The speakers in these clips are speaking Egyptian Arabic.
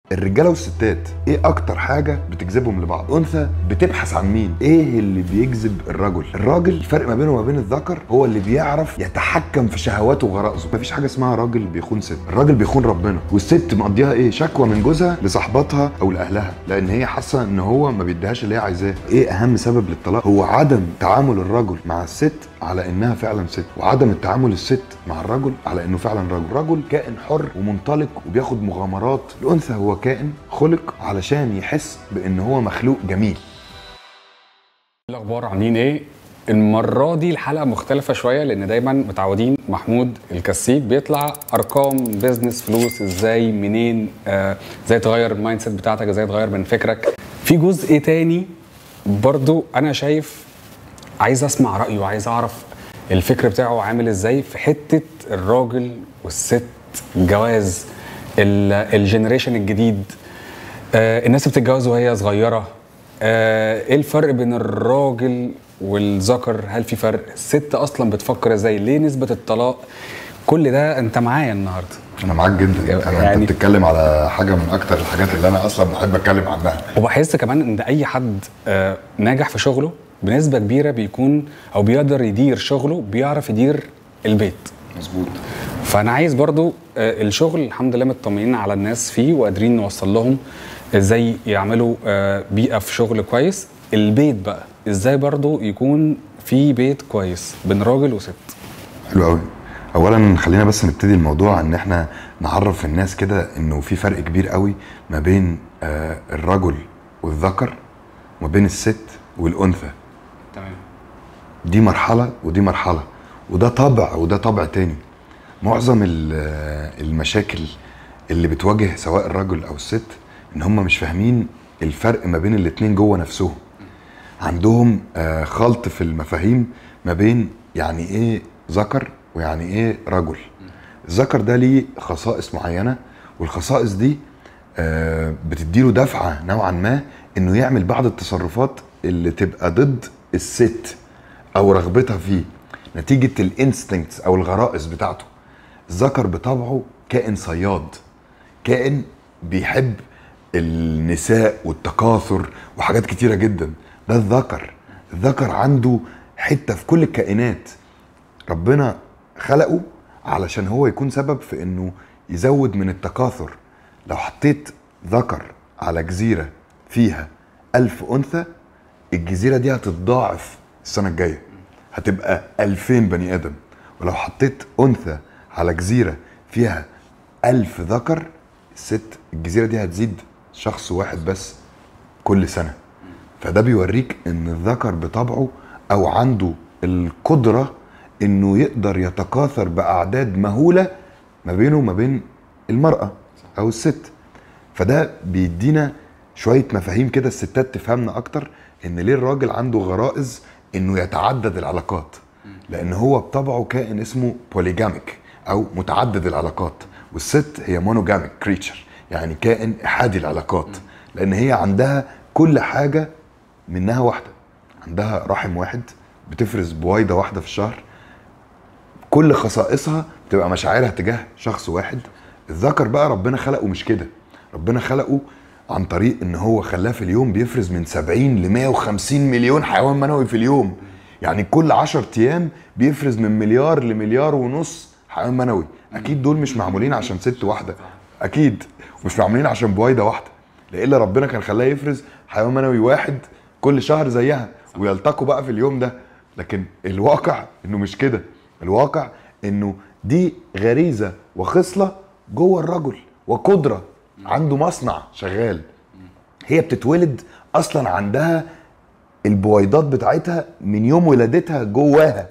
الرجاله والستات ايه اكتر حاجه بتجذبهم لبعض انثى بتبحث عن مين ايه اللي بيجذب الرجل الراجل الفرق ما بينه وما بين الذكر هو اللي بيعرف يتحكم في شهواته وغرائزه مفيش حاجه اسمها راجل بيخون ست الراجل بيخون ربنا والست مقضيها ايه شكوى من جوزها لصاحباتها او لاهلها لان هي حاسه ان هو ما بيديهاش اللي هي عايزاه ايه اهم سبب للطلاق هو عدم تعامل الرجل مع الست على انها فعلا ست وعدم التعامل الست مع الرجل على انه فعلا رجل رجل كائن حر ومنطلق وبياخد مغامرات الانثى هو كائن خلق علشان يحس بان هو مخلوق جميل الاخبار عاملين ايه المرة دي الحلقة مختلفة شوية لأن دايما متعودين محمود الكسيب بيطلع أرقام بيزنس فلوس ازاي منين آه، ازاي تغير المايند سيت بتاعتك ازاي تغير من فكرك في جزء تاني برضو أنا شايف عايز أسمع رأيه عايز أعرف الفكر بتاعه عامل ازاي في حتة الراجل والست الجواز الجنريشن الجديد آه، الناس بتتجوز وهي صغيرة آه، ايه الفرق بين الراجل والذكر هل في فرق الست اصلا بتفكر ازاي ليه نسبة الطلاق كل ده انت معايا النهارده انا معاك جدا انا يعني- انت بتتكلم على حاجه من اكتر الحاجات اللي انا اصلا بحب اتكلم عنها وبحس كمان ان اي حد آه، ناجح في شغله بنسبة كبيرة بيكون او بيقدر يدير شغله بيعرف يدير البيت مظبوط فانا عايز برضو آه، الشغل الحمد لله مطمئنين على الناس فيه وقادرين نوصل لهم ازاي يعملوا آه، بيئه في شغل كويس البيت بقى ازاي برضو يكون في بيت كويس بين راجل وست حلو قوي اولا خلينا بس نبتدي الموضوع ان احنا نعرف الناس كده انه في فرق كبير قوي ما بين آه، الرجل والذكر وما بين الست والانثى تمام دي مرحله ودي مرحله وده طبع وده طبع تاني معظم ال- آه، المشاكل اللي بتواجه سواء الرجل او الست ان هم مش فاهمين الفرق ما بين الاتنين جوه نفسهم عندهم آه، خلط في المفاهيم ما بين يعني ايه ذكر ويعني ايه رجل الذكر ده ليه خصائص معينه والخصائص دي آه، بتديله دفعه نوعا ما انه يعمل بعض التصرفات اللي تبقى ضد الست او رغبتها فيه نتيجه الانستنكتس او الغرائز بتاعته الذكر بطبعه كائن صياد كائن بيحب النساء والتكاثر وحاجات كتيره جدا ده الذكر الذكر عنده حته في كل الكائنات ربنا خلقه علشان هو يكون سبب في انه يزود من التكاثر لو حطيت ذكر على جزيرة فيها ألف أنثى الجزيرة دي هتتضاعف السنة الجاية هتبقى ألفين بني آدم ولو حطيت أنثى على جزيرة فيها ألف ذكر الست الجزيرة دي هتزيد شخص واحد بس كل سنة فده بيوريك ان الذكر بطبعه او عنده القدرة انه يقدر يتكاثر باعداد مهولة ما بينه وما بين المرأة او الست فده بيدينا شوية مفاهيم كده الستات تفهمنا اكتر ان ليه الراجل عنده غرائز انه يتعدد العلاقات لان هو بطبعه كائن اسمه بوليجاميك او متعدد العلاقات والست هي مونوجاميك كريتشر يعني كائن احادي العلاقات لان هي عندها كل حاجه منها واحده عندها رحم واحد بتفرز بويضه واحده في الشهر كل خصائصها بتبقى مشاعرها تجاه شخص واحد الذكر بقى ربنا خلقه مش كده ربنا خلقه عن طريق ان هو خلاه في اليوم بيفرز من 70 ل 150 مليون حيوان منوي في اليوم يعني كل 10 ايام بيفرز من مليار لمليار ونص حيوان منوي اكيد دول مش معمولين عشان ست واحده اكيد ومش معمولين عشان بويضه واحده لان ربنا كان خلاه يفرز حيوان منوي واحد كل شهر زيها ويلتقوا بقى في اليوم ده لكن الواقع انه مش كده الواقع انه دي غريزه وخصله جوه الرجل وقدره عنده مصنع شغال هي بتتولد اصلا عندها البويضات بتاعتها من يوم ولادتها جواها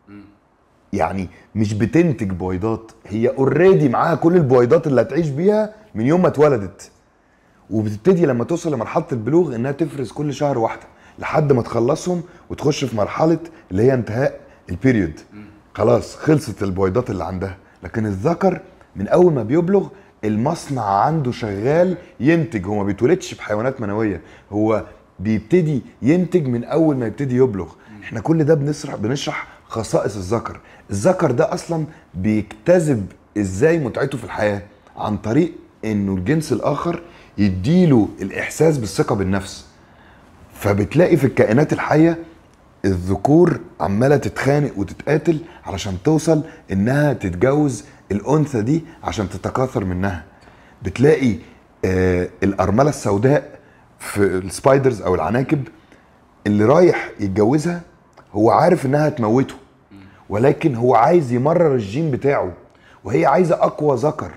يعني مش بتنتج بويضات هي اوريدي معاها كل البويضات اللي هتعيش بيها من يوم ما اتولدت وبتبتدي لما توصل لمرحله البلوغ انها تفرز كل شهر واحده لحد ما تخلصهم وتخش في مرحله اللي هي انتهاء البيريود خلاص خلصت البويضات اللي عندها لكن الذكر من اول ما بيبلغ المصنع عنده شغال ينتج هو ما بيتولدش بحيوانات منويه هو بيبتدي ينتج من اول ما يبتدي يبلغ احنا كل ده بنشرح بنشرح خصائص الذكر الذكر ده اصلا بيجتذب ازاي متعته في الحياه عن طريق انه الجنس الاخر يديله الاحساس بالثقه بالنفس فبتلاقي في الكائنات الحيه الذكور عماله تتخانق وتتقاتل علشان توصل انها تتجوز الانثى دي عشان تتكاثر منها بتلاقي آه الارمله السوداء في السبايدرز او العناكب اللي رايح يتجوزها هو عارف انها هتموته ولكن هو عايز يمرر الجين بتاعه وهي عايزه اقوى ذكر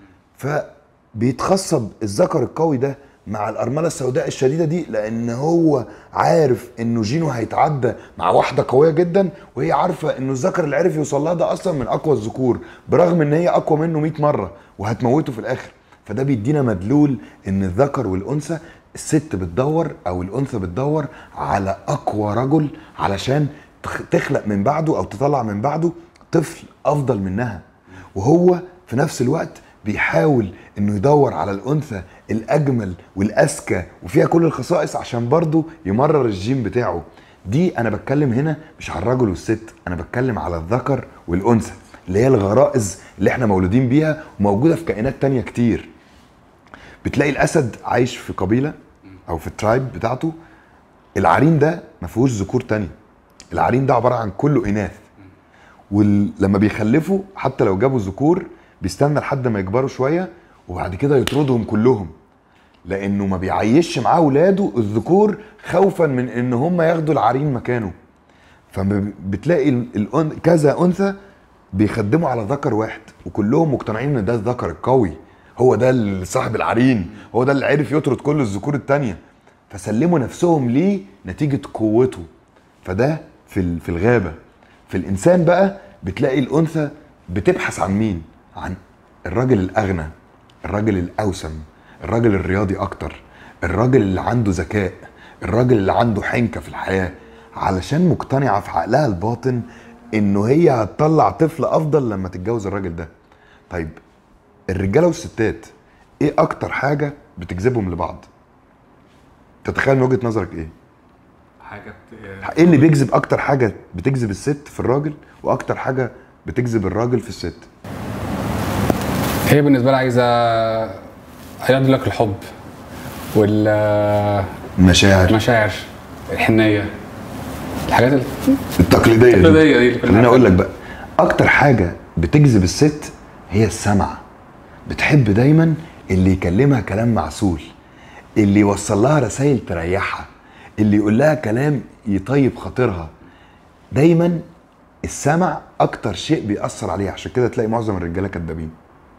فبيتخصب الذكر القوي ده مع الارمله السوداء الشديده دي لان هو عارف انه جينه هيتعدى مع واحده قويه جدا وهي عارفه انه الذكر اللي عرف يوصل لها ده اصلا من اقوى الذكور برغم ان هي اقوى منه 100 مره وهتموته في الاخر فده بيدينا مدلول ان الذكر والانثى الست بتدور او الانثى بتدور على اقوى رجل علشان تخ- تخلق من بعده او تطلع من بعده طفل افضل منها وهو في نفس الوقت بيحاول انه يدور على الانثى الاجمل والاذكى وفيها كل الخصائص عشان برضه يمرر الجين بتاعه دي انا بتكلم هنا مش على الرجل والست انا بتكلم على الذكر والانثى اللي هي الغرائز اللي احنا مولودين بيها وموجوده في كائنات تانية كتير بتلاقي الاسد عايش في قبيله او في الترايب بتاعته العرين ده ما فيهوش ذكور تانية العرين ده عباره عن كله اناث ولما بيخلفوا حتى لو جابوا ذكور بيستنى لحد ما يكبروا شويه وبعد كده يطردهم كلهم لانه ما بيعيش معاه ولاده الذكور خوفا من ان هم ياخدوا العرين مكانه فبتلاقي ال- الأن... كذا انثى بيخدموا على ذكر واحد وكلهم مقتنعين ان ده الذكر القوي هو ده اللي صاحب العرين هو ده اللي عرف يطرد كل الذكور التانية فسلموا نفسهم ليه نتيجة قوته فده في ال- في الغابة في الإنسان بقى بتلاقي الأنثى بتبحث عن مين؟ عن الراجل الأغنى الراجل الأوسم الراجل الرياضي أكتر الراجل اللي عنده ذكاء الراجل اللي عنده حنكة في الحياة علشان مقتنعة في عقلها الباطن إنه هي هتطلع طفل أفضل لما تتجوز الراجل ده طيب الرجالة والستات إيه أكتر حاجة بتجذبهم لبعض؟ تتخيل من وجهة نظرك إيه؟ حاجه ايه اللي بيجذب اكتر حاجه بتجذب الست في الراجل واكتر حاجه بتجذب الراجل في الست هي بالنسبه لي عايزه هيقضي لك الحب والمشاعر المشاعر الحنيه الحاجات ال- التقليديه دي التقليدية دي اللي كنا خليني اقول لك عارفينها. بقى اكتر حاجه بتجذب الست هي السمع بتحب دايما اللي يكلمها كلام معسول اللي يوصل لها رسائل تريحها اللي يقول لها كلام يطيب خاطرها دايما السمع اكتر شيء بيأثر عليها عشان كده تلاقي معظم الرجاله كدابين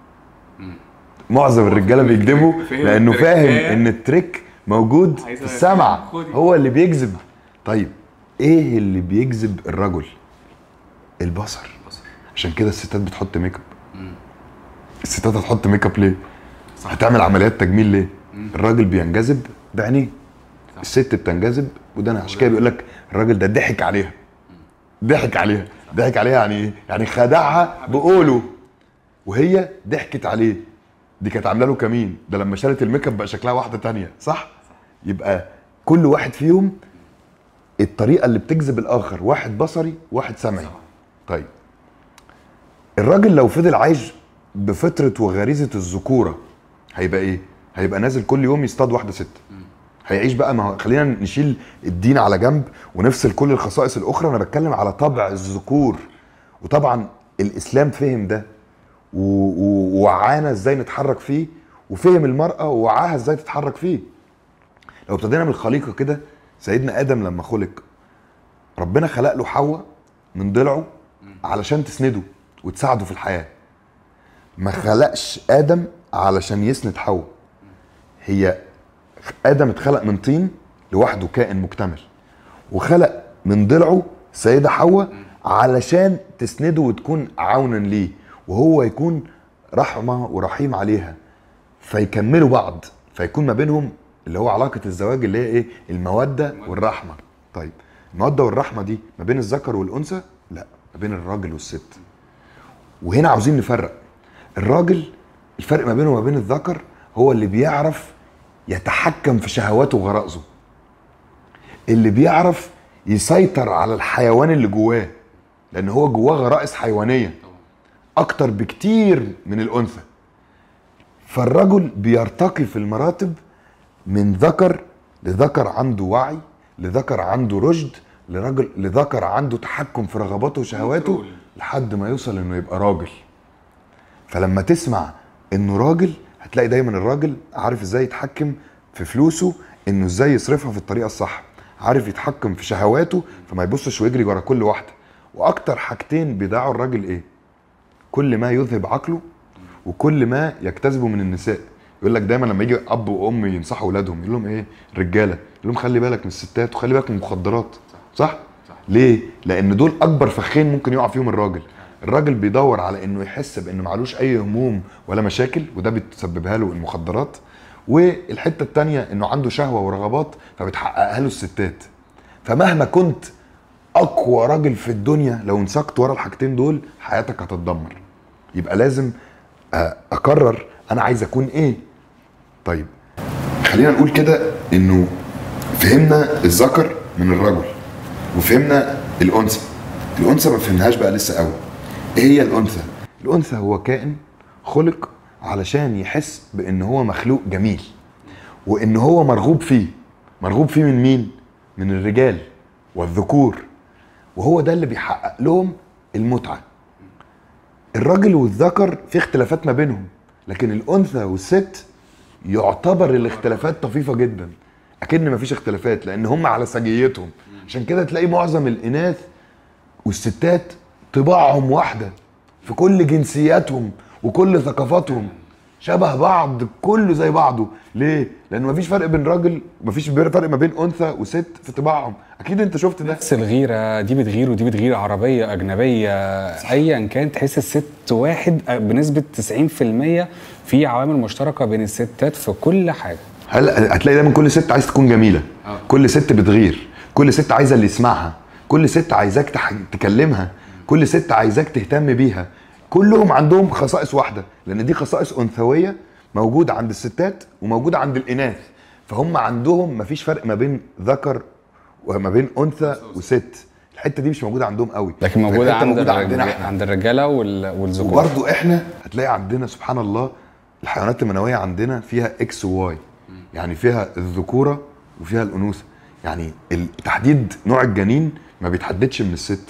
معظم الرجاله بيكذبوا فهم لانه فاهم التركاية. ان التريك موجود في عايزة السمع خدي. هو اللي بيجذب طيب ايه اللي بيجذب الرجل البصر عشان كده الستات بتحط ميك اب الستات هتحط ميك اب ليه هتعمل عمليات تجميل ليه الراجل بينجذب بعينيه الست بتنجذب ودانها عشان كده بيقول لك الراجل ده ضحك عليها ضحك عليها ضحك عليها يعني ايه يعني خدعها بقوله وهي ضحكت عليه دي كانت عامله له كمين ده لما شالت الميك اب بقى شكلها واحده تانية صح يبقى كل واحد فيهم الطريقه اللي بتجذب الاخر واحد بصري واحد سمعي طيب الراجل لو فضل عايش بفطره وغريزه الذكوره هيبقى ايه هيبقى نازل كل يوم يصطاد واحده ست هيعيش بقى ما هو خلينا نشيل الدين على جنب ونفصل كل الخصائص الاخرى انا بتكلم على طبع الذكور وطبعا الاسلام فهم ده و- و- ووعانا ازاي نتحرك فيه وفهم المراه ووعاها ازاي تتحرك فيه لو ابتدينا من الخليقه كده سيدنا ادم لما خلق ربنا خلق له حواء من ضلعه علشان تسنده وتساعده في الحياه ما خلقش ادم علشان يسند حواء هي ادم اتخلق من طين لوحده كائن مكتمل وخلق من ضلعه السيده حواء علشان تسنده وتكون عونا ليه وهو يكون رحمه ورحيم عليها فيكملوا بعض فيكون ما بينهم اللي هو علاقه الزواج اللي هي ايه الموده والرحمه طيب الموده والرحمه دي ما بين الذكر والانثى لا ما بين الراجل والست وهنا عاوزين نفرق الراجل الفرق ما بينه وما بين الذكر هو اللي بيعرف يتحكم في شهواته وغرائزه اللي بيعرف يسيطر على الحيوان اللي جواه لان هو جواه غرائز حيوانيه اكتر بكتير من الانثى فالرجل بيرتقي في المراتب من ذكر لذكر عنده وعي لذكر عنده رشد لرجل لذكر عنده تحكم في رغباته وشهواته لحد ما يوصل انه يبقى راجل فلما تسمع انه راجل هتلاقي دايما الراجل عارف ازاي يتحكم في فلوسه انه ازاي يصرفها في الطريقه الصح عارف يتحكم في شهواته فما يبصش ويجري ورا كل واحده واكتر حاجتين بيضيعوا الراجل ايه كل ما يذهب عقله وكل ما يجتذبه من النساء يقول لك دايما لما يجي اب وام ينصحوا اولادهم يقول لهم ايه الرجاله يقول لهم خلي بالك من الستات وخلي بالك من المخدرات صح ليه لان دول اكبر فخين ممكن يقع فيهم الراجل الراجل بيدور على انه يحس بانه معلوش اي هموم ولا مشاكل وده بتسببها له المخدرات والحته التانية انه عنده شهوه ورغبات فبتحققها له الستات فمهما كنت اقوى راجل في الدنيا لو انسقت ورا الحاجتين دول حياتك هتتدمر يبقى لازم آه، اقرر انا عايز اكون ايه طيب خلينا نقول كده انه فهمنا الذكر من الرجل وفهمنا الانثى الانثى ما فهمناهاش بقى لسه قوي ايه هي الانثى الانثى هو كائن خلق علشان يحس بان هو مخلوق جميل وان هو مرغوب فيه مرغوب فيه من مين من الرجال والذكور وهو ده اللي بيحقق لهم المتعه الراجل والذكر في اختلافات ما بينهم لكن الانثى والست يعتبر الاختلافات طفيفه جدا اكن مفيش اختلافات لان هم على سجيتهم عشان كده تلاقي معظم الاناث والستات طباعهم واحده في كل جنسياتهم وكل ثقافاتهم شبه بعض كله زي بعضه ليه لان مفيش فرق بين راجل مفيش فرق ما بين انثى وست في طباعهم اكيد انت شفت ده نفس الغيره دي بتغير ودي بتغير عربيه اجنبيه ايا كان تحس الست واحد بنسبه 90% في عوامل مشتركه بين الستات في كل حاجه هل هتلاقي دايما كل ست عايز تكون جميله كل ست بتغير كل ست عايزه اللي يسمعها كل ست عايزاك تح... تكلمها كل ست عايزاك تهتم بيها كلهم عندهم خصائص واحده لان دي خصائص انثويه موجوده عند الستات وموجوده عند الاناث فهم عندهم مفيش فرق ما بين ذكر وما بين انثى وست الحته دي مش موجوده عندهم قوي لكن موجوده الحتة عند موجودة الرج- عندنا احنا عند الرجاله وال- والذكور وبرضو احنا هتلاقي عندنا سبحان الله الحيوانات المنويه عندنا فيها اكس وواي يعني فيها الذكوره وفيها الانوثه يعني ال- تحديد نوع الجنين ما بيتحددش من الست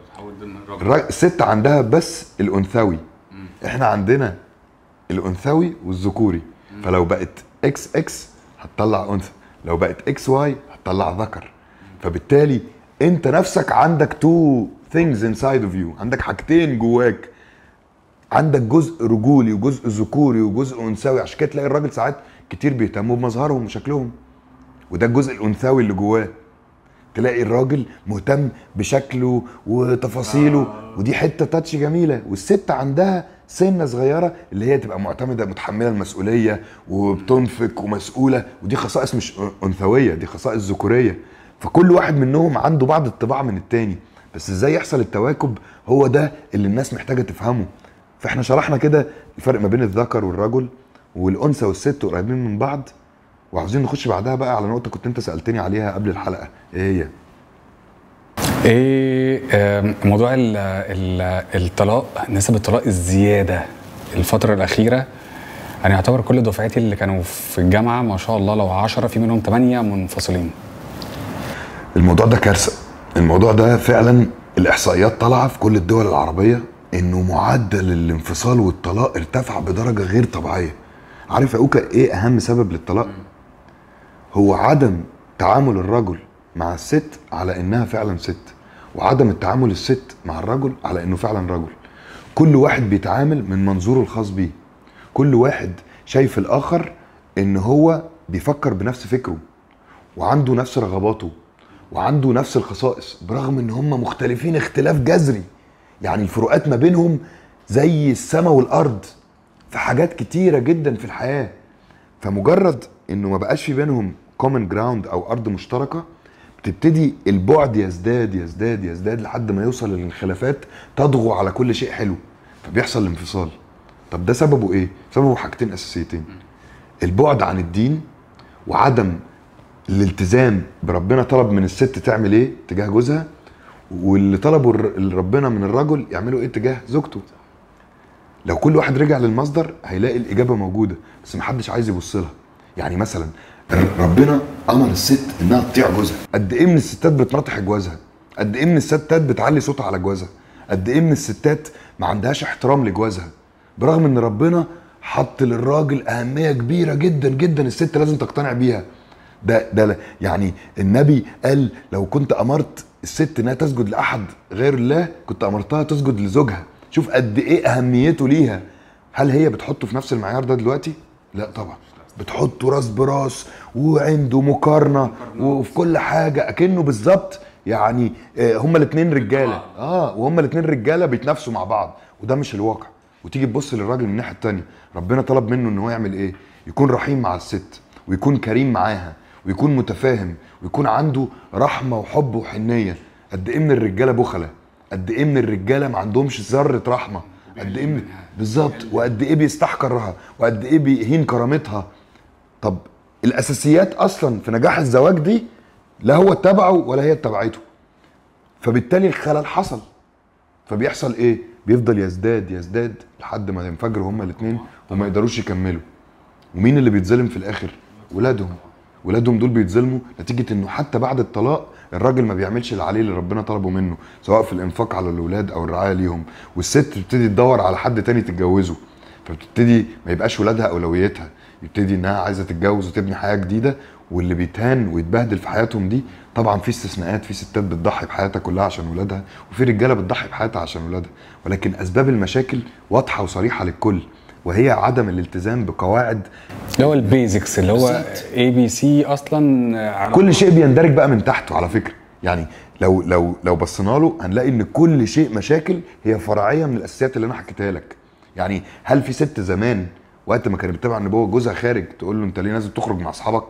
الراجل الست عندها بس الانثوي احنا عندنا الانثوي والذكوري فلو بقت اكس اكس هتطلع انثى لو بقت اكس واي هتطلع ذكر فبالتالي انت نفسك عندك تو things inside of you عندك حاجتين جواك عندك جزء رجولي وجزء ذكوري وجزء انثوي عشان كده تلاقي الراجل ساعات كتير بيهتموا بمظهرهم وشكلهم وده الجزء الانثوي اللي جواه تلاقي الراجل مهتم بشكله وتفاصيله ودي حته تاتش جميله والست عندها سنه صغيره اللي هي تبقى معتمده متحمله المسؤوليه وبتنفق ومسؤوله ودي خصائص مش انثويه دي خصائص ذكوريه فكل واحد منهم عنده بعض الطباع من التاني بس ازاي يحصل التواكب هو ده اللي الناس محتاجه تفهمه فاحنا شرحنا كده الفرق ما بين الذكر والرجل والانثى والست قريبين من بعض وعاوزين نخش بعدها بقى على نقطه كنت انت سالتني عليها قبل الحلقه ايه هي ايه آم، موضوع ال- ال- الطلاق نسب الطلاق الزياده الفتره الاخيره انا يعتبر كل دفعتي اللي كانوا في الجامعه ما شاء الله لو 10 في منهم 8 منفصلين الموضوع ده كارثه الموضوع ده فعلا الاحصائيات طالعه في كل الدول العربيه انه معدل الانفصال والطلاق ارتفع بدرجه غير طبيعيه عارف يا اوكا ايه اهم سبب للطلاق هو عدم تعامل الرجل مع الست على انها فعلا ست وعدم التعامل الست مع الرجل على انه فعلا رجل كل واحد بيتعامل من منظوره الخاص بيه كل واحد شايف الاخر ان هو بيفكر بنفس فكره وعنده نفس رغباته وعنده نفس الخصائص برغم ان هم مختلفين اختلاف جذري يعني الفروقات ما بينهم زي السماء والارض في حاجات كتيره جدا في الحياه فمجرد انه ما بقاش في بينهم كومن جراوند او ارض مشتركه بتبتدي البعد يزداد يزداد يزداد لحد ما يوصل للخلافات تضغو على كل شيء حلو فبيحصل الانفصال طب ده سببه ايه سببه حاجتين اساسيتين البعد عن الدين وعدم الالتزام بربنا طلب من الست تعمل ايه تجاه جوزها واللي طلبه الر- ربنا من الرجل يعمله ايه تجاه زوجته لو كل واحد رجع للمصدر هيلاقي الاجابه موجوده بس محدش عايز يبص لها يعني مثلا ربنا امر الست انها تطيع جوزها قد ايه من الستات بتناطح جوازها قد ايه من الستات بتعلي صوتها على جوازها قد ايه من الستات ما عندهاش احترام لجوازها برغم ان ربنا حط للراجل اهميه كبيره جدا جدا الست لازم تقتنع بيها ده ده لا- يعني النبي قال لو كنت امرت الست انها تسجد لاحد غير الله كنت امرتها تسجد لزوجها شوف قد ايه اهميته ليها هل هي بتحطه في نفس المعيار ده دلوقتي لا طبعا بتحطه راس براس وعنده مقارنه وفي كل حاجه اكنه بالظبط يعني آه، هما الاثنين رجاله اه وهما الاثنين رجاله بيتنافسوا مع بعض وده مش الواقع وتيجي تبص للراجل من الناحيه التانيه ربنا طلب منه ان هو يعمل ايه يكون رحيم مع الست ويكون كريم معاها ويكون متفاهم ويكون عنده رحمه وحب وحنيه قد ايه من الرجاله بخله قد ايه من الرجاله ما عندهمش ذره رحمه قد ايه من بالظبط وقد ايه بيستحقرها وقد ايه بيهين كرامتها طب الاساسيات اصلا في نجاح الزواج دي لا هو اتبعه ولا هي اتبعته فبالتالي الخلل حصل فبيحصل ايه بيفضل يزداد يزداد لحد ما ينفجروا هما الاثنين وما يقدروش يكملوا ومين اللي بيتظلم في الاخر ولادهم ولادهم دول بيتظلموا نتيجه انه حتى بعد الطلاق الراجل ما بيعملش اللي عليه اللي ربنا طلبه منه سواء في الانفاق على الاولاد او الرعايه ليهم والست بتبتدي تدور على حد تاني تتجوزه فبتبتدي ما يبقاش ولادها اولويتها يبتدي انها عايزه تتجوز وتبني حياه جديده واللي بيتهان ويتبهدل في حياتهم دي طبعا في استثناءات في ستات بتضحي بحياتها كلها عشان ولادها وفي رجاله بتضحي بحياتها عشان ولادها ولكن اسباب المشاكل واضحه وصريحه للكل وهي عدم الالتزام بقواعد اللي هو البيزكس اللي هو بالظبط. اي بي سي اصلا على كل شيء بيندرج بقى من تحته على فكره يعني لو لو لو بصينا له هنلاقي ان كل شيء مشاكل هي فرعيه من الاساسيات اللي انا حكيتها لك يعني هل في ست زمان وقت ما كانت بتتابع النبوه جوزها خارج تقول له انت ليه نازل تخرج مع اصحابك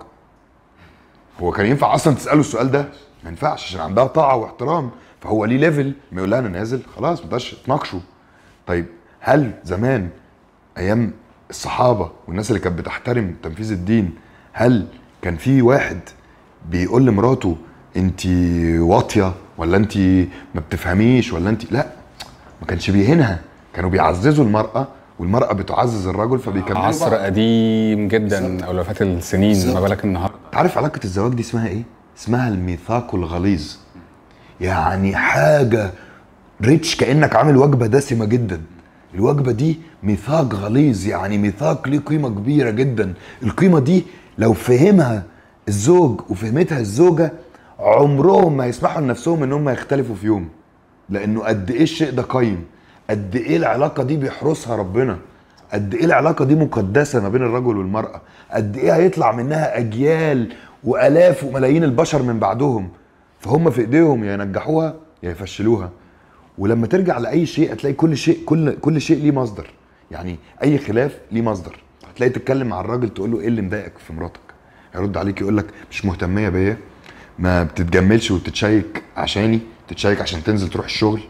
هو كان ينفع اصلا تساله السؤال ده ما ينفعش عشان عندها طاعه واحترام فهو ليه ليفل ما يقول لها انا نازل خلاص ما تقدرش تناقشه طيب هل زمان ايام الصحابه والناس اللي كانت بتحترم تنفيذ الدين هل كان في واحد بيقول لمراته انت واطيه ولا انت ما بتفهميش ولا انت لا ما كانش بيهينها كانوا بيعززوا المراه والمراه بتعزز الرجل فبيكملوا عصر بعض. قديم جدا بالظبط. او لو فات السنين ما بالظبط. بالك النهارده عارف علاقه الزواج دي اسمها ايه اسمها الميثاق الغليظ يعني حاجه ريتش كانك عامل وجبه دسمه جدا الوجبه دي ميثاق غليظ يعني ميثاق ليه قيمه كبيره جدا القيمه دي لو فهمها الزوج وفهمتها الزوجه عمرهم ما يسمحوا لنفسهم ان هم يختلفوا في يوم لانه قد ايه الشيء ده قيم قد ايه العلاقه دي بيحرسها ربنا قد ايه العلاقه دي مقدسه ما بين الرجل والمراه قد ايه هيطلع منها اجيال والاف وملايين البشر من بعدهم فهم في ايديهم يا ينجحوها يا يفشلوها ولما ترجع لاي شيء هتلاقي كل شيء كل كل شيء ليه مصدر يعني اي خلاف ليه مصدر هتلاقي تتكلم مع الراجل تقول له ايه اللي مضايقك في مراتك هيرد عليك يقول لك مش مهتميه بيا ما بتتجملش وتتشيك عشاني تتشيك عشان تنزل تروح الشغل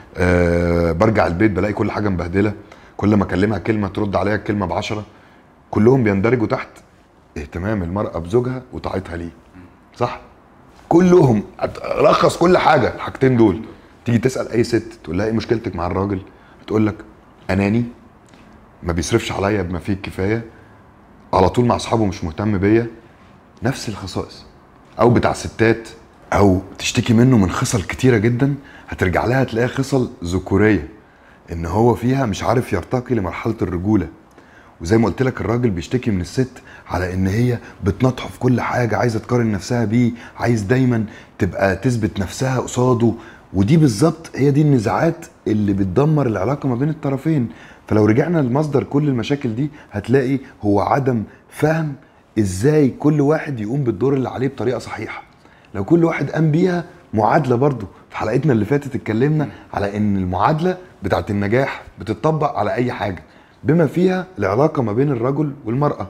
أه برجع البيت بلاقي كل حاجه مبهدله كل ما اكلمها كلمه ترد عليها الكلمه بعشرة كلهم بيندرجوا تحت اهتمام المراه بزوجها وطاعتها ليه صح كلهم لخص كل حاجه الحاجتين دول تيجي تسال اي ست تقول لها ايه مشكلتك مع الراجل تقول لك اناني ما بيصرفش عليا بما فيه الكفايه على طول مع اصحابه مش مهتم بيا نفس الخصائص او بتاع ستات او تشتكي منه من خصل كتيره جدا هترجع لها تلاقيها خصل ذكوريه ان هو فيها مش عارف يرتقي لمرحله الرجوله وزي ما قلت لك الراجل بيشتكي من الست على ان هي بتنطحه في كل حاجه عايزه تقارن نفسها بيه عايز دايما تبقى تثبت نفسها قصاده ودي بالظبط هي دي النزاعات اللي بتدمر العلاقه ما بين الطرفين فلو رجعنا لمصدر كل المشاكل دي هتلاقي هو عدم فهم ازاي كل واحد يقوم بالدور اللي عليه بطريقه صحيحه لو كل واحد قام بيها معادله برضو في حلقتنا اللي فاتت اتكلمنا على ان المعادله بتاعت النجاح بتطبق على اي حاجه بما فيها العلاقه ما بين الرجل والمراه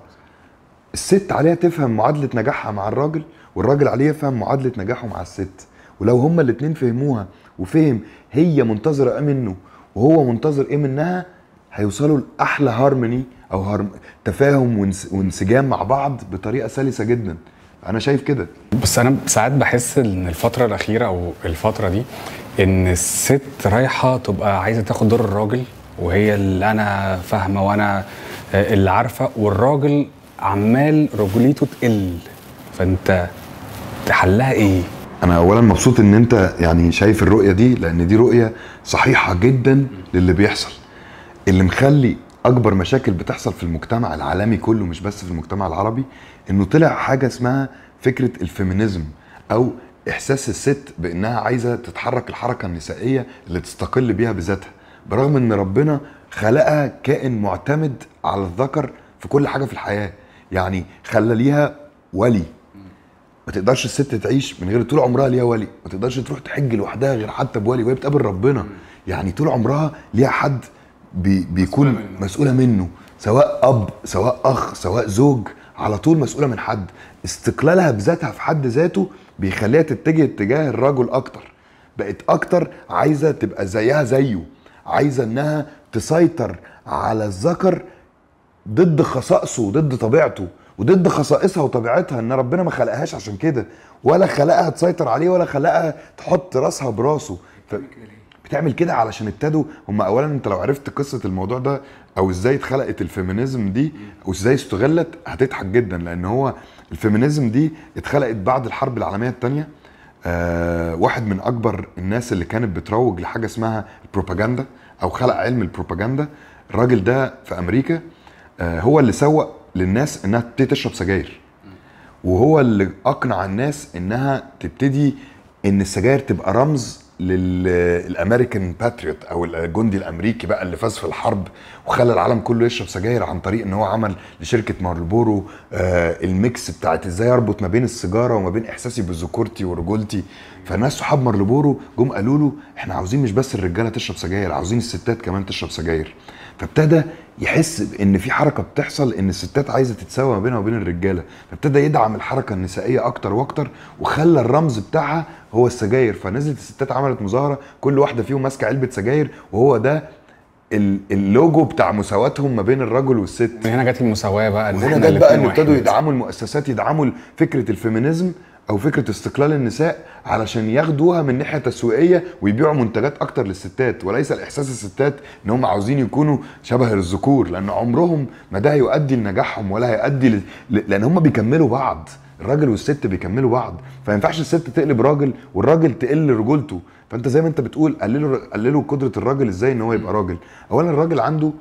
الست عليها تفهم معادله نجاحها مع الراجل والراجل عليه يفهم معادله نجاحه مع الست ولو هما الاتنين فهموها وفهم هي منتظره ايه منه وهو منتظر ايه منها هيوصلوا لاحلى هارموني او هارم... تفاهم وانس... وانسجام مع بعض بطريقه سلسه جدا انا شايف كده بس انا ساعات بحس ان الفتره الاخيره او الفتره دي ان الست رايحه تبقى عايزه تاخد دور الراجل وهي اللي انا فاهمه وانا آه، اللي عارفه والراجل عمال رجوليته تقل فانت تحلها ايه؟ انا اولا مبسوط ان انت يعني شايف الرؤيه دي لان دي رؤيه صحيحه جدا للي بيحصل اللي مخلي اكبر مشاكل بتحصل في المجتمع العالمي كله مش بس في المجتمع العربي انه طلع حاجه اسمها فكره الفيمينيزم او احساس الست بانها عايزه تتحرك الحركه النسائيه اللي تستقل بيها بذاتها برغم ان ربنا خلقها كائن معتمد على الذكر في كل حاجه في الحياه يعني خلى ليها ولي ما تقدرش الست تعيش من غير طول عمرها ليها ولي ما تقدرش تروح تحج لوحدها غير حتى بولي وهي بتقابل ربنا يعني طول عمرها ليها حد بي بيكون مسؤولة منه. مسؤولة منه سواء اب سواء اخ سواء زوج على طول مسؤولة من حد استقلالها بذاتها في حد ذاته بيخليها تتجه اتجاه الرجل اكتر بقت اكتر عايزة تبقى زيها زيه عايزة انها تسيطر على الذكر ضد خصائصه وضد طبيعته وضد خصائصها وطبيعتها ان ربنا ما خلقهاش عشان كده ولا خلقها تسيطر عليه ولا خلقها تحط راسها براسه ف... بتعمل كده علشان ابتدوا هم اولا انت لو عرفت قصه الموضوع ده او ازاي اتخلقت الفيمينيزم دي او ازاي استغلت هتضحك جدا لان هو الفيمينيزم دي اتخلقت بعد الحرب العالميه الثانيه آه واحد من اكبر الناس اللي كانت بتروج لحاجه اسمها البروباجندا او خلق علم البروباجندا الراجل ده في امريكا آه هو اللي سوق للناس انها تبتدي تشرب سجاير وهو اللي اقنع الناس انها تبتدي ان السجاير تبقى رمز للامريكان باتريوت او الجندي الامريكي بقى اللي فاز في الحرب وخلى العالم كله يشرب سجاير عن طريق ان هو عمل لشركه مارلبورو آه الميكس بتاعت ازاي اربط ما بين السيجاره وما بين احساسي بذكورتي ورجولتي فالناس صحاب مارلبورو جم قالوا له احنا عاوزين مش بس الرجاله تشرب سجاير عاوزين الستات كمان تشرب سجاير فابتدى يحس بان في حركه بتحصل ان الستات عايزه تتساوى ما بينها وبين الرجاله فابتدى يدعم الحركه النسائيه اكتر واكتر وخلى الرمز بتاعها هو السجاير فنزلت الستات عملت مظاهره كل واحده فيهم ماسكه علبه سجاير وهو ده ال- اللوجو بتاع مساواتهم ما بين الرجل والست من هنا جت المساواه بقى ان وهنا احنا جت بقى ان الاتنين ابتدوا واحد. يدعموا المؤسسات يدعموا فكره الفيمينيزم او فكره استقلال النساء علشان ياخدوها من ناحيه تسويقيه ويبيعوا منتجات اكتر للستات وليس الاحساس الستات ان هم عاوزين يكونوا شبه الذكور لان عمرهم ما ده هيؤدي لنجاحهم ولا هيؤدي ل... ل- لان هم بيكملوا بعض الراجل والست بيكملوا بعض فما ينفعش الست تقلب راجل والراجل تقل رجولته فانت زي ما انت بتقول قللوا قللوا قدره الراجل ازاي ان هو يبقى راجل اولا الراجل عنده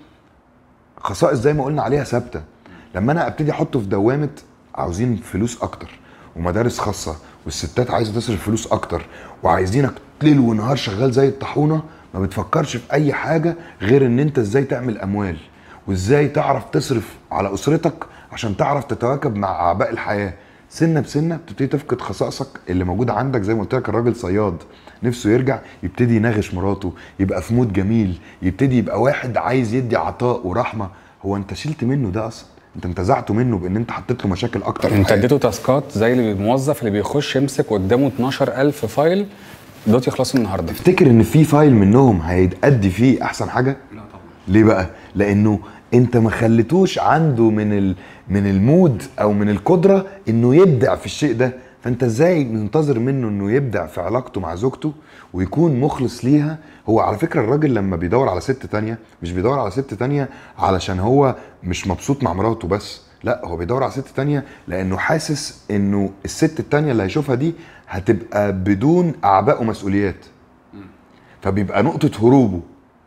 خصائص زي ما قلنا عليها ثابته لما انا ابتدي احطه في دوامه عاوزين فلوس اكتر ومدارس خاصه والستات عايزه تصرف فلوس اكتر وعايزينك ليل ونهار شغال زي الطاحونه ما بتفكرش في اي حاجه غير ان انت ازاي تعمل اموال وازاي تعرف تصرف على اسرتك عشان تعرف تتواكب مع اعباء الحياه سنه بسنه بتبتدي تفقد خصائصك اللي موجوده عندك زي ما قلت لك الراجل صياد نفسه يرجع يبتدي يناغش مراته يبقى في مود جميل يبتدي يبقى واحد عايز يدي عطاء ورحمه هو انت شلت منه ده اصلا انت انتزعته منه بان انت حطيت له مشاكل اكتر في انت حياته. اديته تاسكات زي اللي الموظف اللي بيخش يمسك قدامه 12000 فايل دول يخلصوا النهارده تفتكر ان في فايل منهم هيتأدي فيه احسن حاجه لا طبعا ليه بقى لانه انت ما خليتوش عنده من ال... من المود او من القدره انه يبدع في الشيء ده فانت ازاي منتظر منه انه يبدع في علاقته مع زوجته ويكون مخلص ليها هو على فكره الراجل لما بيدور على ست تانية مش بيدور على ست تانية علشان هو مش مبسوط مع مراته بس لا هو بيدور على ست تانية لانه حاسس انه الست التانية اللي هيشوفها دي هتبقى بدون اعباء ومسؤوليات فبيبقى نقطة هروبه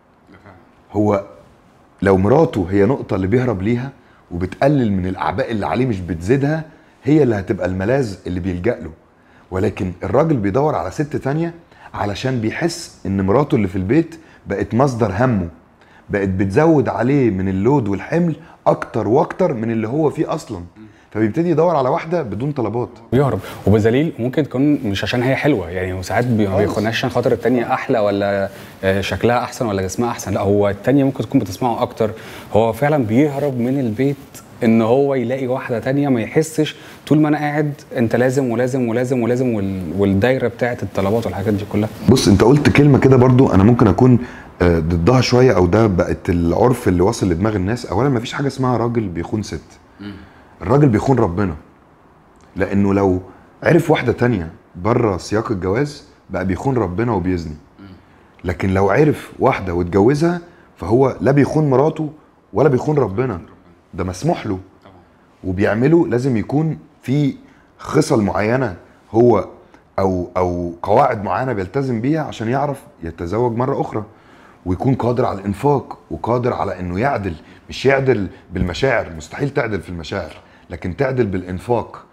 هو لو مراته هي نقطة اللي بيهرب ليها وبتقلل من الأعباء اللي عليه مش بتزيدها هي اللي هتبقى الملاذ اللي بيلجأ له ولكن الراجل بيدور على ست تانية علشان بيحس ان مراته اللي في البيت بقت مصدر همه بقت بتزود عليه من اللود والحمل اكتر واكتر من اللي هو فيه اصلا فبيبتدي يدور على واحده بدون طلبات بيهرب وبدليل ممكن تكون مش عشان هي حلوه يعني وساعات بي- ما خالص. بيخونهاش عشان خاطر التانية احلى ولا آه، شكلها احسن ولا جسمها احسن لا هو التانية ممكن تكون بتسمعه اكتر هو فعلا بيهرب من البيت ان هو يلاقي واحده تانية ما يحسش طول ما انا قاعد انت لازم ولازم ولازم ولازم وال- والدايره بتاعت الطلبات والحاجات دي كلها بص انت قلت كلمه كده برضو انا ممكن اكون آه، ضدها شويه او ده بقت العرف اللي واصل لدماغ الناس اولا ما فيش حاجه اسمها راجل بيخون ست الراجل بيخون ربنا لانه لو عرف واحده تانية بره سياق الجواز بقى بيخون ربنا وبيزني لكن لو عرف واحده واتجوزها فهو لا بيخون مراته ولا بيخون ربنا ده مسموح له وبيعمله لازم يكون في خصل معينه هو او او قواعد معينه بيلتزم بيها عشان يعرف يتزوج مره اخرى ويكون قادر على الانفاق وقادر على انه يعدل مش يعدل بالمشاعر مستحيل تعدل في المشاعر لكن تعدل بالانفاق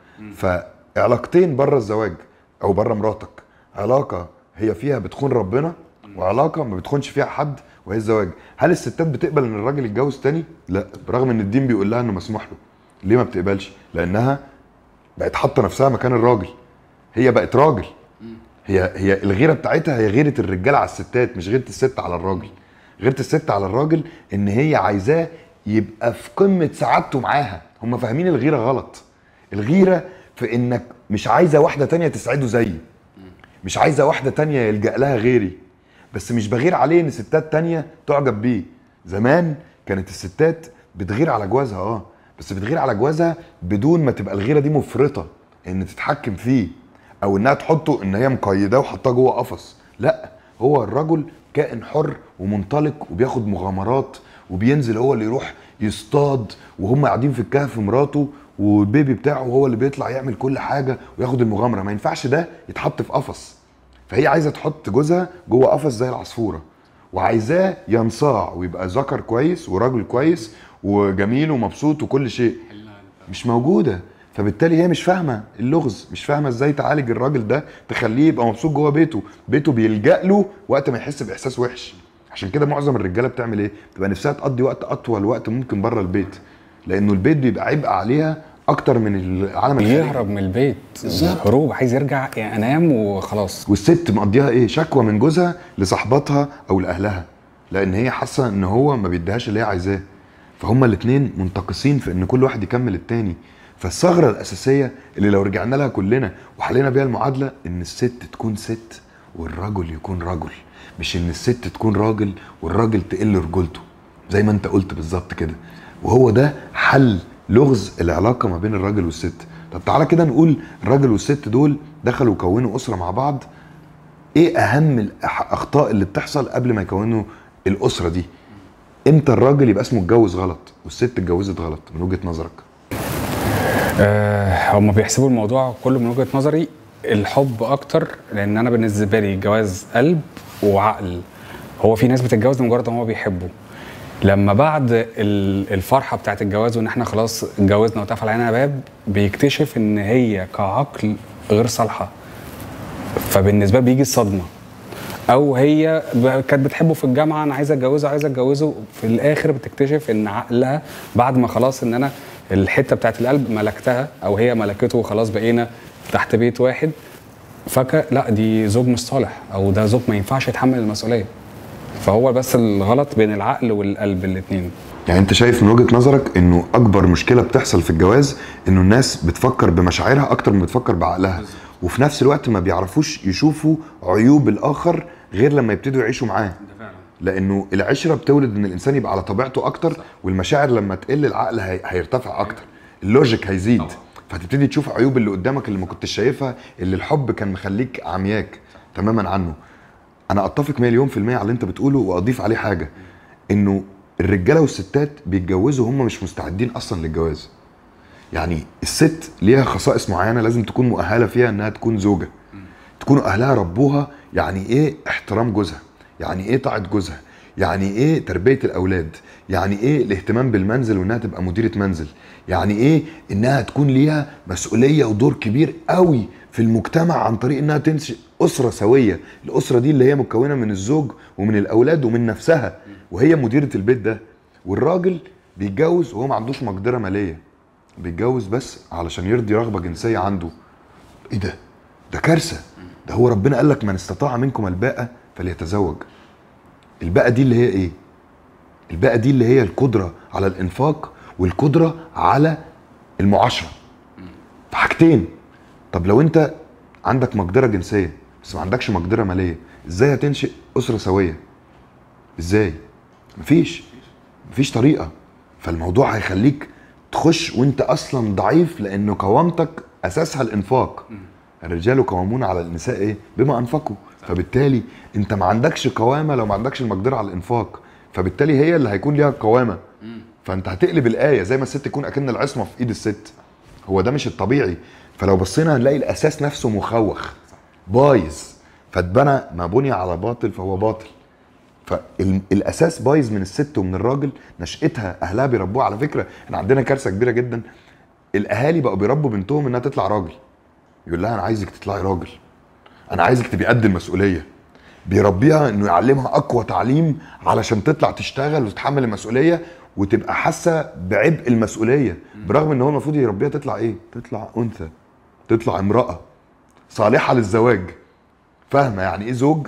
فعلاقتين بره الزواج او بره مراتك علاقه هي فيها بتخون ربنا وعلاقه ما بتخونش فيها حد وهي الزواج هل الستات بتقبل ان الراجل يتجوز تاني لا برغم ان الدين بيقول لها انه مسموح له ليه ما بتقبلش لانها بقت حاطه نفسها مكان الراجل هي بقت راجل هي هي الغيره بتاعتها هي غيره الرجاله على الستات مش غيره الست على الراجل غيره الست على الراجل ان هي عايزاه يبقى في قمه سعادته معاها هم فاهمين الغيره غلط الغيره في انك مش عايزه واحده تانية تسعده زيي مش عايزه واحده تانية يلجا لها غيري بس مش بغير عليه ان ستات تانية تعجب بيه زمان كانت الستات بتغير على جوازها اه بس بتغير على جوازها بدون ما تبقى الغيره دي مفرطه ان تتحكم فيه او انها تحطه ان هي مقيداه وحطاه جوه قفص لا هو الرجل كائن حر ومنطلق وبياخد مغامرات وبينزل هو اللي يروح يصطاد وهم قاعدين في الكهف مراته والبيبي بتاعه هو اللي بيطلع يعمل كل حاجه وياخد المغامره ما ينفعش ده يتحط في قفص فهي عايزه تحط جوزها جوه قفص زي العصفوره وعايزاه ينصاع ويبقى ذكر كويس وراجل كويس وجميل ومبسوط وكل شيء مش موجوده فبالتالي هي مش فاهمه اللغز مش فاهمه ازاي تعالج الراجل ده تخليه يبقى مبسوط جوه بيته بيته بيلجا له وقت ما يحس باحساس وحش عشان كده معظم الرجاله بتعمل ايه بتبقى نفسها تقضي وقت اطول وقت ممكن بره البيت لانه البيت بيبقى عبء عليها اكتر من العالم الخارجي يهرب من البيت هروب عايز يرجع يعني انام وخلاص والست مقضيها ايه شكوى من جوزها لصاحباتها او لاهلها لان هي حاسه ان هو ما بيديهاش اللي هي عايزاه فهما الاثنين منتقصين في ان كل واحد يكمل التاني فالثغره الاساسيه اللي لو رجعنا لها كلنا وحلينا بيها المعادله ان الست تكون ست والرجل يكون رجل مش ان الست تكون راجل والراجل تقل رجولته زي ما انت قلت بالظبط كده وهو ده حل لغز العلاقه ما بين الراجل والست طب تعالى كده نقول الراجل والست دول دخلوا كونوا اسره مع بعض ايه اهم الاخطاء اللي بتحصل قبل ما يكونوا الاسره دي امتى الراجل يبقى اسمه اتجوز غلط والست اتجوزت غلط من وجهه نظرك آه هم بيحسبوا الموضوع كله من وجهه نظري الحب اكتر لان انا بالنسبه لي الجواز قلب وعقل هو في ناس بتتجوز لمجرد ان هو بيحبه لما بعد ال- الفرحه بتاعت الجواز وان احنا خلاص اتجوزنا واتقفل علينا باب بيكتشف ان هي كعقل غير صالحه فبالنسبه له بيجي الصدمه او هي ب- كانت بتحبه في الجامعه انا عايزه اتجوزه عايزه اتجوزه في الاخر بتكتشف ان عقلها بعد ما خلاص ان انا الحته بتاعت القلب ملكتها او هي ملكته وخلاص بقينا تحت بيت واحد فك لا دي زوج مش صالح او ده زوج ما ينفعش يتحمل المسؤوليه فهو بس الغلط بين العقل والقلب الاثنين يعني انت شايف من وجهه نظرك انه اكبر مشكله بتحصل في الجواز انه الناس بتفكر بمشاعرها اكتر من بتفكر بعقلها وفي نفس الوقت ما بيعرفوش يشوفوا عيوب الاخر غير لما يبتدوا يعيشوا معاه لانه العشره بتولد ان الانسان يبقى على طبيعته اكتر والمشاعر لما تقل العقل هي... هيرتفع اكتر اللوجيك هيزيد فتبتدي تشوف عيوب اللي قدامك اللي ما كنتش شايفها اللي الحب كان مخليك عمياك تماما عنه انا اتفق مليون في المية على اللي انت بتقوله واضيف عليه حاجه انه الرجاله والستات بيتجوزوا هم مش مستعدين اصلا للجواز يعني الست ليها خصائص معينه لازم تكون مؤهله فيها انها تكون زوجه تكون اهلها ربوها يعني ايه احترام جوزها يعني ايه طاعه جوزها يعني ايه تربيه الاولاد يعني ايه الاهتمام بالمنزل وانها تبقى مديره منزل يعني ايه انها تكون ليها مسؤوليه ودور كبير قوي في المجتمع عن طريق انها تنشئ اسره سويه الاسره دي اللي هي مكونه من الزوج ومن الاولاد ومن نفسها وهي مديره البيت ده والراجل بيتجوز وهو ما عندوش مقدره ماليه بيتجوز بس علشان يرضي رغبه جنسيه عنده ايه ده ده كارثه ده هو ربنا قال لك من استطاع منكم الباءة فليتزوج الباءة دي اللي هي ايه الباءة دي اللي هي القدرة على الانفاق والقدرة على المعاشرة فحاجتين طب لو انت عندك مقدرة جنسية بس ما عندكش مقدرة مالية ازاي هتنشئ أسرة سوية ازاي مفيش مفيش طريقة فالموضوع هيخليك تخش وانت اصلا ضعيف لانه قوامتك اساسها الانفاق الرجال قوامون على النساء ايه بما انفقوا فبالتالي انت ما عندكش قوامه لو ما عندكش المقدره على الانفاق فبالتالي هي اللي هيكون ليها القوامه فانت هتقلب الايه زي ما الست تكون اكن العصمه في ايد الست هو ده مش الطبيعي فلو بصينا هنلاقي الاساس نفسه مخوخ بايظ فاتبنى ما بني على باطل فهو باطل فالاساس بايظ من الست ومن الراجل نشأتها اهلها بيربوها على فكره احنا عندنا كارثه كبيره جدا الاهالي بقوا بيربوا بنتهم انها تطلع راجل يقول لها انا عايزك تطلعي راجل انا عايزك تبقي قد المسؤوليه بيربيها انه يعلمها اقوى تعليم علشان تطلع تشتغل وتتحمل المسؤوليه وتبقى حاسه بعبء المسؤوليه برغم ان هو المفروض يربيها تطلع ايه تطلع انثى تطلع امراه صالحه للزواج فاهمه يعني ايه زوج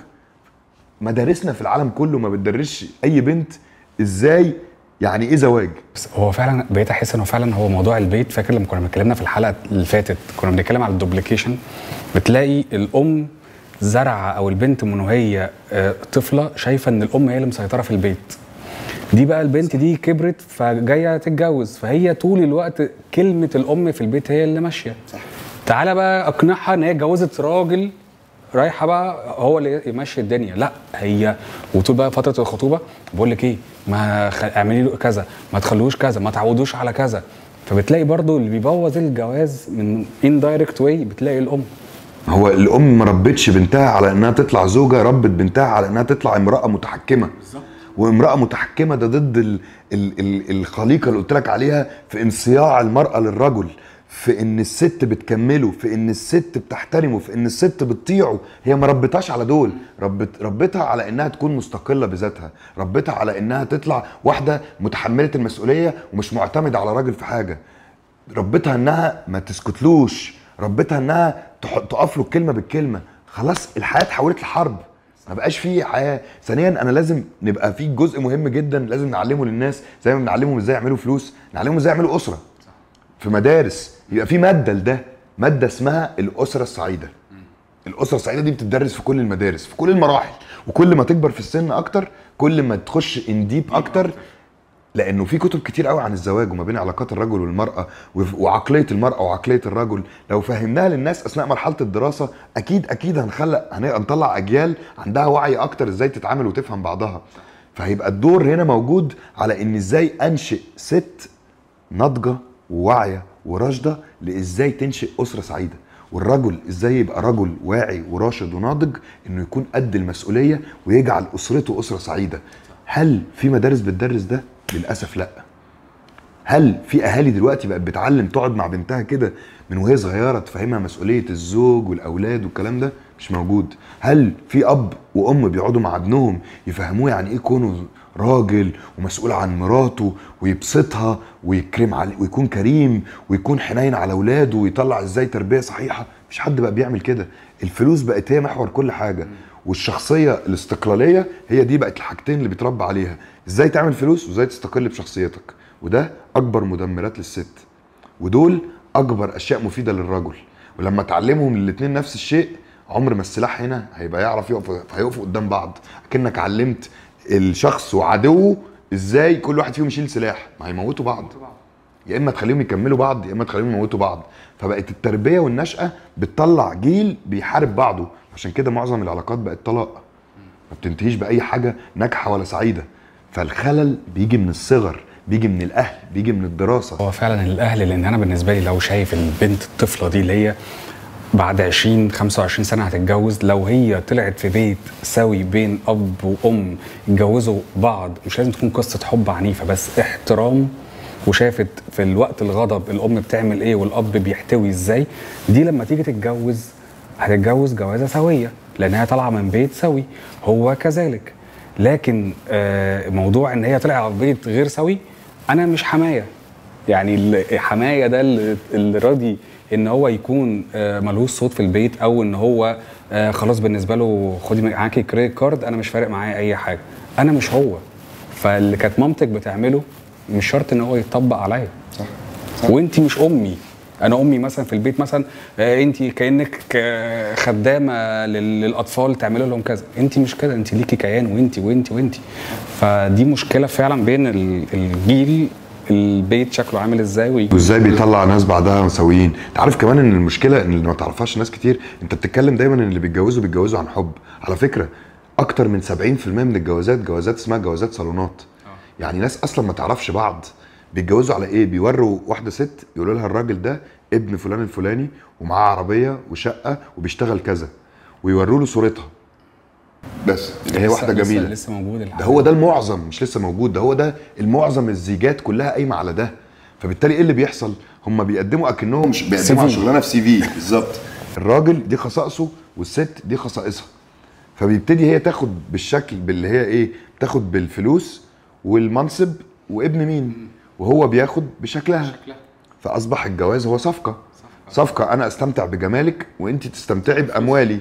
مدارسنا في العالم كله ما بتدرسش اي بنت ازاي يعني ايه زواج بس هو فعلا بقيت احس انه فعلا هو موضوع البيت فاكر لما كنا اتكلمنا في الحلقه اللي فاتت كنا بنتكلم على الدوبليكيشن بتلاقي الام زرعه او البنت من وهي آه، طفله شايفه ان الام هي اللي مسيطره في البيت دي بقى البنت دي كبرت فجايه تتجوز فهي طول الوقت كلمه الام في البيت هي اللي ماشيه تعالى بقى اقنعها ان هي اتجوزت راجل رايحه بقى هو اللي يمشي الدنيا لا هي وطول بقى فتره الخطوبه بقول لك ايه ما خ... اعملي له كذا ما تخلوش كذا ما تعودوش على كذا فبتلاقي برضو اللي بيبوظ الجواز من اندايركت واي بتلاقي الام هو الام ما ربتش بنتها على انها تطلع زوجه ربت بنتها على انها تطلع امراه متحكمه وامراه متحكمه ده ضد ال ال ال الخليقه اللي قلت لك عليها في انصياع المراه للرجل في ان الست بتكمله في ان الست بتحترمه في ان الست بتطيعه هي ما ربتهاش على دول ربت ربتها على انها تكون مستقله بذاتها ربتها على انها تطلع واحده متحمله المسؤوليه ومش معتمده على راجل في حاجه ربتها انها ما تسكتلوش ربتها انها تح- تقف له الكلمه بالكلمه خلاص الحياه اتحولت لحرب ما بقاش فيه حياه ثانيا انا لازم نبقى في جزء مهم جدا لازم نعلمه للناس زي ما بنعلمهم ازاي يعملوا فلوس نعلمهم ازاي يعملوا اسره في مدارس يبقى في ماده لده ماده اسمها الاسره السعيده الاسره السعيده دي بتدرس في كل المدارس في كل المراحل وكل ما تكبر في السن اكتر كل ما تخش انديب اكتر لانه في كتب كتير قوي عن الزواج وما بين علاقات الرجل والمراه وف- وعقليه المراه وعقليه الرجل لو فهمناها للناس اثناء مرحله الدراسه اكيد اكيد هنخلق هن- هنطلع اجيال عندها وعي اكتر ازاي تتعامل وتفهم بعضها فهيبقى الدور هنا موجود على ان ازاي انشئ ست ناضجه وواعيه وراشده لازاي تنشئ اسره سعيده والرجل ازاي يبقى رجل واعي وراشد وناضج انه يكون قد المسؤوليه ويجعل اسرته اسره سعيده هل في مدارس بتدرس ده للاسف لا هل في اهالي دلوقتي بقت بتعلم تقعد مع بنتها كده من وهي صغيره تفهمها مسؤوليه الزوج والاولاد والكلام ده مش موجود هل في اب وام بيقعدوا مع ابنهم يفهموه يعني ايه كونه راجل ومسؤول عن مراته ويبسطها ويكرم عليه ويكون كريم ويكون حنين على اولاده ويطلع ازاي تربيه صحيحه مش حد بقى بيعمل كده الفلوس بقت هي محور كل حاجه والشخصيه الاستقلاليه هي دي بقت الحاجتين اللي بيتربى عليها ازاي تعمل فلوس وازاي تستقل بشخصيتك وده اكبر مدمرات للست ودول اكبر اشياء مفيده للرجل ولما تعلمهم الاثنين نفس الشيء عمر ما السلاح هنا هيبقى يعرف يقف هيقفوا قدام بعض اكنك علمت الشخص وعدوه ازاي كل واحد فيهم يشيل سلاح ما هيموتوا بعض يا اما تخليهم يكملوا بعض يا اما تخليهم يموتوا بعض فبقت التربيه والنشاه بتطلع جيل بيحارب بعضه عشان كده معظم العلاقات بقت طلاق ما بتنتهيش باي حاجه ناجحه ولا سعيده فالخلل بيجي من الصغر بيجي من الاهل بيجي من الدراسه هو فعلا الاهل لان انا بالنسبه لي لو شايف البنت الطفله دي اللي هي بعد 20 25 سنه هتتجوز لو هي طلعت في بيت سوي بين اب وام اتجوزوا بعض مش لازم تكون قصه حب عنيفه بس احترام وشافت في الوقت الغضب الام بتعمل ايه والاب بيحتوي ازاي دي لما تيجي تتجوز هتتجوز جوازه سويه لانها طالعه من بيت سوي هو كذلك لكن آه، موضوع ان هي طلع على بيت غير سوي انا مش حمايه يعني الحمايه ده اللي اللي راضي ان هو يكون آه، ملهوش صوت في البيت او ان هو آه، خلاص بالنسبه له خدي معاكي كريدت كارد انا مش فارق معايا اي حاجه انا مش هو فاللي كانت مامتك بتعمله مش شرط ان هو يتطبق عليا صح وانت مش امي انا امي مثلا في البيت مثلا انت كانك آه، خدامه لل- للاطفال تعملي لهم كذا انت مش كده انت ليكي كيان وانت وانت وانت فدي مشكله فعلا بين ال- الجيل البيت شكله عامل ازاي وي- وازاي بيطلع ناس بعدها مساويين انت عارف كمان ان المشكله ان اللي ما تعرفهاش ناس كتير انت بتتكلم دايما ان اللي بيتجوزوا بيتجوزوا عن حب على فكره اكتر من 70% من الجوازات جوازات اسمها جوازات صالونات يعني ناس اصلا ما تعرفش بعض بيتجوزوا على ايه بيوروا واحده ست يقولوا لها الراجل ده ابن فلان الفلاني ومعاه عربيه وشقه وبيشتغل كذا ويوروا له صورتها بس هي لسه- واحده لسه- جميله لسه موجود الحلقة. ده هو ده المعظم مش لسه موجود ده هو ده المعظم الزيجات كلها قايمه على ده فبالتالي ايه اللي بيحصل هم بيقدموا اكنهم مش بيقدموا على CV. شغلانه في سي في بالظبط الراجل دي خصائصه والست دي خصائصها فبيبتدي هي تاخد بالشكل باللي هي ايه تاخد بالفلوس والمنصب وابن مين وهو بياخد بشكلها فاصبح الجواز هو صفقه صفقه انا استمتع بجمالك وانت تستمتعي باموالي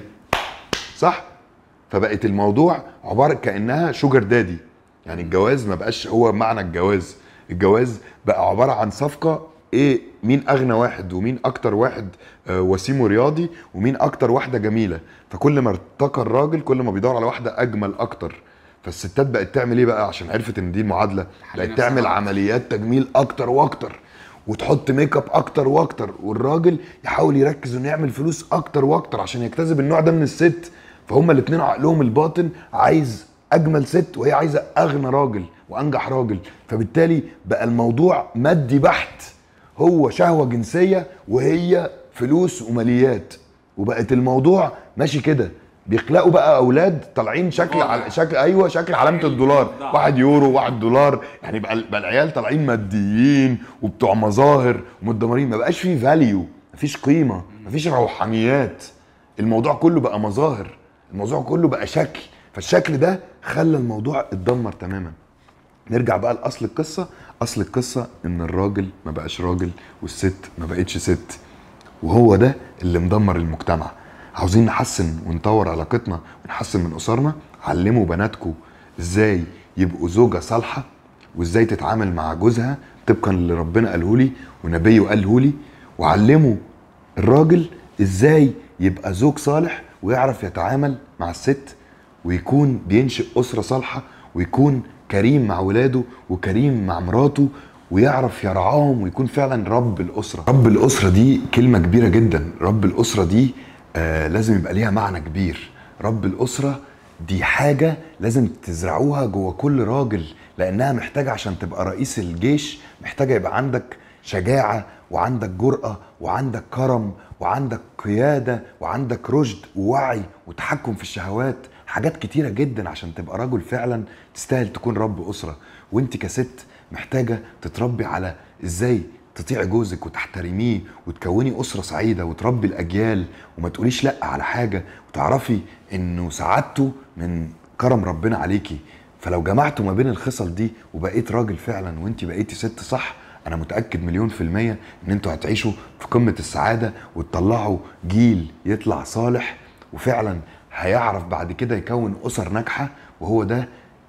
صح فبقت الموضوع عباره كانها شوجر دادي يعني الجواز ما بقاش هو معنى الجواز الجواز بقى عباره عن صفقه ايه مين اغنى واحد ومين اكتر واحد آه، وسيم ورياضي ومين اكتر واحده جميله فكل ما ارتقى الراجل كل ما بيدور على واحده اجمل اكتر فالستات بقت تعمل ايه بقى عشان عرفت ان دي المعادله حل بقت تعمل نفسها. عمليات تجميل اكتر واكتر وتحط ميك اب اكتر واكتر والراجل يحاول يركز انه يعمل فلوس اكتر واكتر عشان يجتذب النوع ده من الست فهم الاتنين عقلهم الباطن عايز اجمل ست وهي عايزه اغنى راجل وانجح راجل فبالتالي بقى الموضوع مادي بحت هو شهوه جنسيه وهي فلوس وماليات وبقت الموضوع ماشي كده بيخلقوا بقى اولاد طالعين شكل على شكل ايوه شكل علامه الدولار واحد يورو واحد دولار يعني بقى, بقى العيال طالعين ماديين وبتوع مظاهر ومتدمرين ما بقاش فيه فاليو مفيش قيمه مفيش روحانيات الموضوع كله بقى مظاهر الموضوع كله بقى شكل فالشكل ده خلى الموضوع اتدمر تماما نرجع بقى لاصل القصه اصل القصه ان الراجل ما بقاش راجل والست ما بقتش ست وهو ده اللي مدمر المجتمع عاوزين نحسن ونطور علاقتنا ونحسن من اسرنا علموا بناتكم ازاي يبقوا زوجه صالحه وازاي تتعامل مع جوزها طبقا اللي ربنا قاله لي ونبيه قاله لي وعلموا الراجل ازاي يبقى زوج صالح ويعرف يتعامل مع الست ويكون بينشئ اسره صالحه ويكون كريم مع ولاده وكريم مع مراته ويعرف يرعاهم ويكون فعلا رب الاسره رب الاسره دي كلمه كبيره جدا رب الاسره دي آه لازم يبقى ليها معنى كبير رب الاسره دي حاجه لازم تزرعوها جوه كل راجل لانها محتاجه عشان تبقى رئيس الجيش محتاجه يبقى عندك شجاعه وعندك جرأه وعندك كرم وعندك قياده وعندك رشد ووعي وتحكم في الشهوات حاجات كتيره جدا عشان تبقى رجل فعلا تستاهل تكون رب اسره وانت كست محتاجه تتربي على ازاي تطيعي جوزك وتحترميه وتكوني اسره سعيده وتربي الاجيال وما تقوليش لا على حاجه وتعرفي انه سعادته من كرم ربنا عليكي فلو جمعتوا ما بين الخصل دي وبقيت راجل فعلا وانت بقيتي ست صح انا متاكد مليون في الميه ان انتوا هتعيشوا في قمه السعاده وتطلعوا جيل يطلع صالح وفعلا هيعرف بعد كده يكون اسر ناجحه وهو ده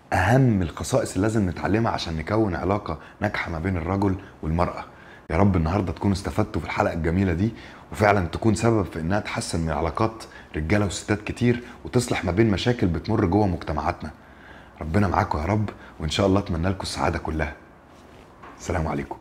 اهم الخصائص اللي لازم نتعلمها عشان نكون علاقه ناجحه ما بين الرجل والمراه يا رب النهارده تكونوا استفدتوا في الحلقه الجميله دي وفعلا تكون سبب في انها تحسن من علاقات رجاله وستات كتير وتصلح ما بين مشاكل بتمر جوه مجتمعاتنا ربنا معاكم يا رب وان شاء الله اتمنى لكم السعاده كلها السلام عليكم